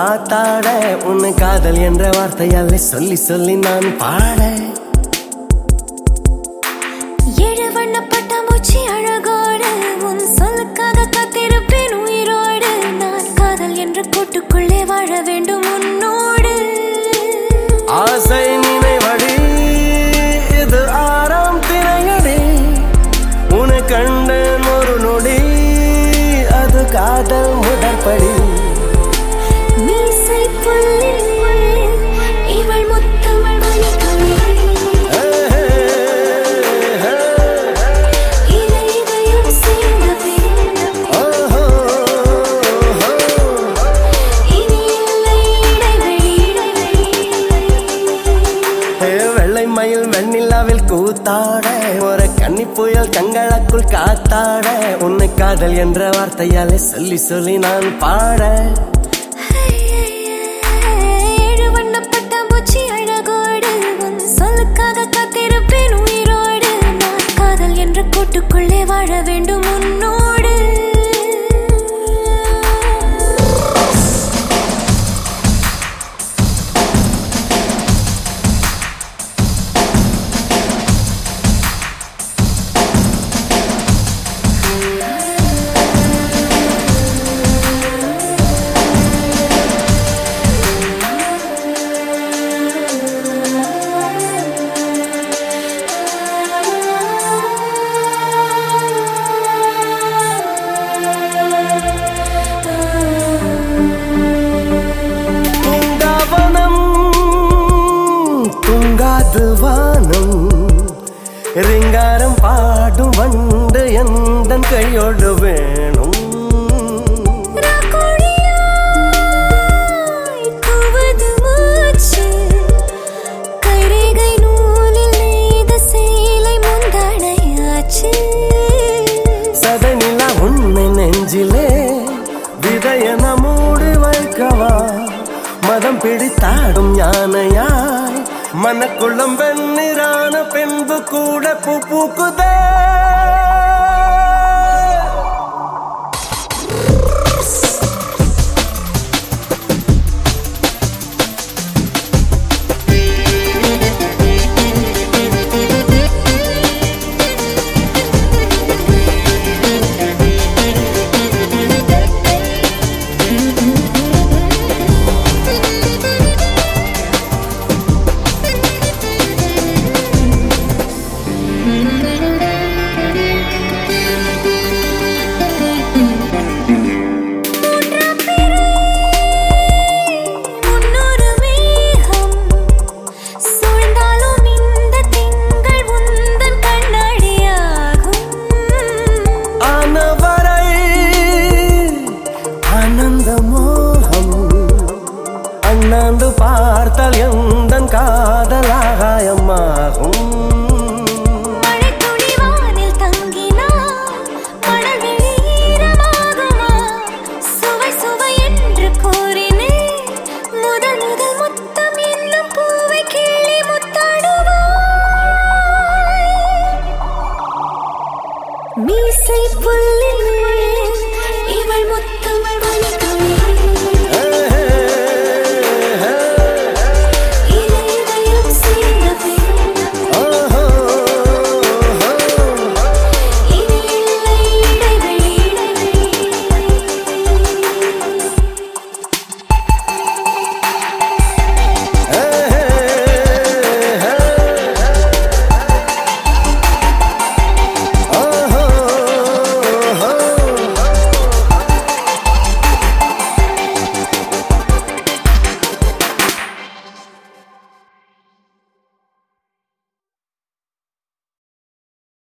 காத்தாட உன்னை காதல் என்ற வார்த்தையால் சொல்லி சொல்லி நான் பாட ஏழு வண்ண பட்டாம்பூச்சி அழகோடு உன் சொல்லுக்காக காத்திருப்பேன் உயிரோடு நான் காதல் என்ற கூட்டுக்குள்ளே வாழ வேண்டும் உன்னோடு ஆசை நினைவடி இது ஆறாம் திரையடி உன்னை கண்டேன் ஒரு நொடி அது காதல் முதற்படி மீசை புல்லில் இவள் முத்தமிழ் மணித்துளி இதை இதயம் சேர்ந்த பின் இனி இல்லை இடைவெளி ஏ, வெள்ளை மயில் வெண்ணிலாவில் கூத்தாட ஒரு கன்னி புயல் கங்களக்குள் காத்தாட உன்னை காதல் என்ற வார்த்தையாலே சொல்லி சொல்லி நான் பாட ஏழு வண்ண பட்டாம்பூச்சி அழகோடு உன் சொல்லுக்காக காத்திருப்பேன் உயிரோடு நான் காதல் என்ற கூட்டுக்குள்ளே வாழ வேண்டும் உன்னோடு பூங்காவனம் தூங்காது வானம் ரிங்காரம் பாடும் வண்டு எந்த கையோடு வேணும் ராக்கோழியாய் கூவது மூச்சு கைரேகை நூலில் நெய்த சேலை முந்தானையாச்சு சதனிலா உன்னை நெஞ்சிலே விதையன மூடி வைக்கவா மதம் பிடித்தாடும் யானையாய் மனக்குள்ளம் வெண்ணிறான பின்பு கூட பூ பூக்குதே முன்னொரு மேகம் சூழ்ந்தாலும் இந்த திங்கள் உந்தன் கண்ணாடியாகும் ஆனவரை ஆனந்த மோகம் அண்ணாந்து பார்த்தால் எந்த காதலாகாயமாகும்